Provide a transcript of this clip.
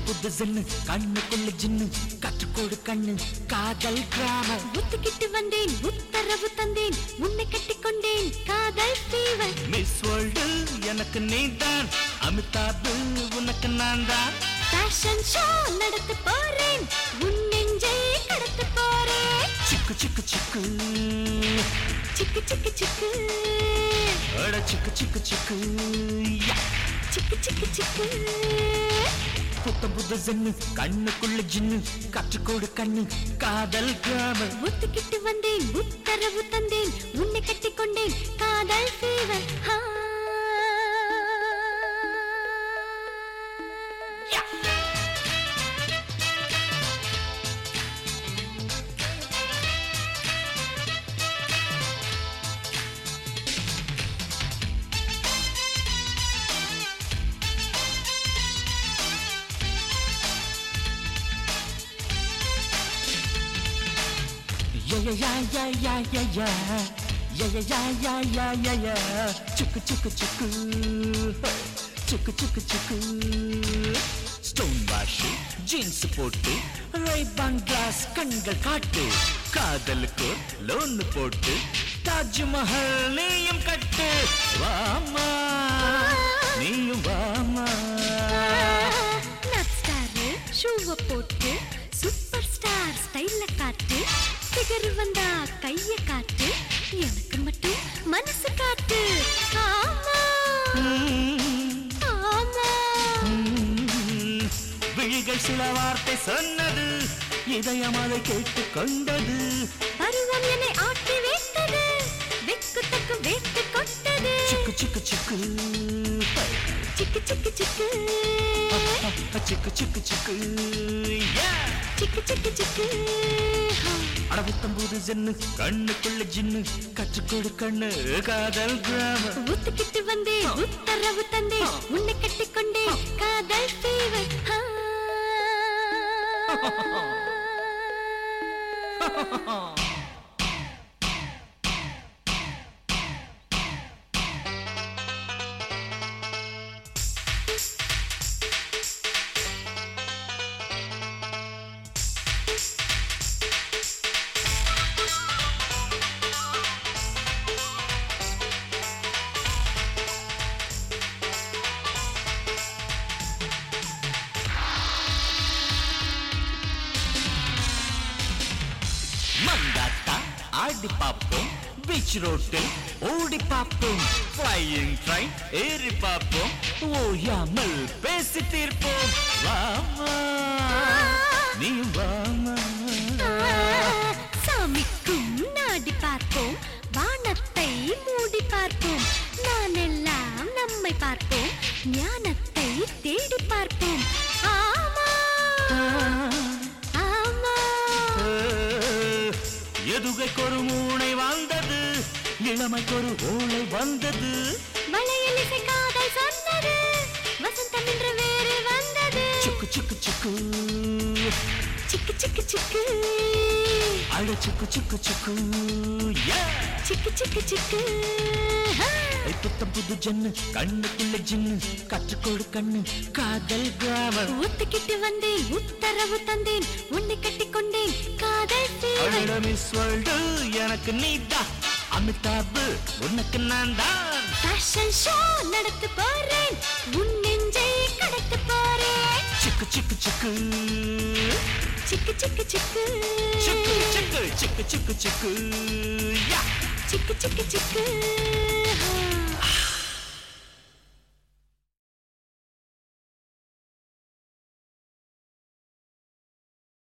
புது ஜன்னு கண்ணுக்குள்ள ஜின்னு கற்றுக்கொடு கண்ணு காதல் கிராமம் ஒத்துக்கிட்டு வந்தேன் உத்தரவு தந்தேன் உன்னை கட்டிக்கொண்டேன் காதல் ஃபீவர் மிஸ் வேர்ல்டு எனக்கு நீதான் அமிதாபு உனக்கு நான் தான் ஃபேஷன் ஷோ நடத்த போறேன் உன் நெஞ்சை கடத்த போறேன் சிக்கு சிக்கு சிக்கு சிக்கு சிக்கு சிக்கு அட சிக்கு சிக்கு சிக்கு யா. சிக்கு சிக்கு சிக்கு புத்தம் புது ஜன்னு கண்ணுக்குள்ள ஜின்னு கற்றுக்கொடு கண்ணு காதல் கிராமம் ஒத்துக்கிட்டு வந்தேன் உத்தரவு தந்தேன் உன்னை கட்டிக்கொண்டேன் காதல் fever Yeah, yeah, yeah, yeah, yeah, yeah, yeah. Yeah, yeah, yeah, yeah, yeah, yeah, yeah. Chukku, chukku, chukku. Hey. Chukku, chukku, chukku. Stone wash jeans போட்டு ரைபான் கிளாஸ் கண்கள் காட்டு காதலுக்கு லோன் போட்டு தாஜ்மஹல் நீயும் கட்டு வாமா நீயும் வாமா நட் ஸ்டார் ஷூவை போட்டு சூப்பர் ஸ்டார் ஸ்டைல்ல காட்டு ஃபிகர் வந்தா கைய காட்டு எனக்கு மட்டும் மனசு காட்டு ஆமா ஆமா உம், விழிகள் சில வார்த்தை சொன்னது இதயம் அதை கேட்டு கொண்டது பருவம் என்னை ஆட்டி வைத்தது வெக்கு தக்கு வேட்டு கொட்டது சிக்கு சிக்கு சிக்கு சிக்கு சிக்கு சிக்கு சிக்கு சிக்கு சிக்கு Yeah! சிக்கு சிக்கு சிக்கு அடபுத்தம் போது ஜென்னு கண்ணுக்குள்ள ஜின்னு கற்றுக்கொடு கண்ணு காதல் கிராமம் ஒத்துக்கிட்டு வந்தேன் உத்தரவு தந்தேன் உன்னை கட்டிக்கொண்டேன் காதல் ஃபீவர் மந்தாத்தா ஆடி பார்ப்போம் பீச் ரோட்டில் ஓடி பார்ப்போம் ஃப்ளையிங் ட்ரைன் ஏறி பார்ப்போம் ஓயாமல் பேசி தீர்ப்போம் வாமா நீ வாமா சாமிக்கும் நாடி பார்ப்போம் வானத்தை மூடி பார்ப்போம் நான் எல்லாம் நம்மை பார்ப்போம் ஞானத்தை தேடி பார்ப்போம் ஆமா ஆமா எதுகைக்கு ஒரு மூளை வந்தது இளமைக்கு ஒரு ஓலை வந்தது வளையல் இசை காதல் சொன்னது வசந்தம் என்று வேறு வந்தது சுக்கு சுக்கு சுக்கு சிக்கு சிக்கு சிக்கு அழ சுக்கு சுக்கு சுக்கு Yeah! சிக்கு சிக்கு சிக்கு ஆ. ஐ, புத்தம் புது ஜன்னு கண்ணுக்குள்ள ஜின்னு கற்றுக்கொடு கண்ணு காதல் கிராமம் ஒத்துக்கிட்டு வந்தேன் உத்தரவு தந்தேன் உன்னை கட்டிக்கொண்டேன் காதல் fever. அழட மிஸ் வேர்ல்டு எனக்கு நீதான் அமிதாபு உனக்கு நான் தான் ஃபேஷன் ஷோ நடத்த போறேன் உன் நெஞ்சை கடத்த போறேன் சிக்கு சிக்கு சிக்கு சிக்கு சிக்கு சிக்கு சிக்கு சிக்கு சிக்கு சிக்கு சிக்கு யா சிக்கு சிக்கு சிக்கு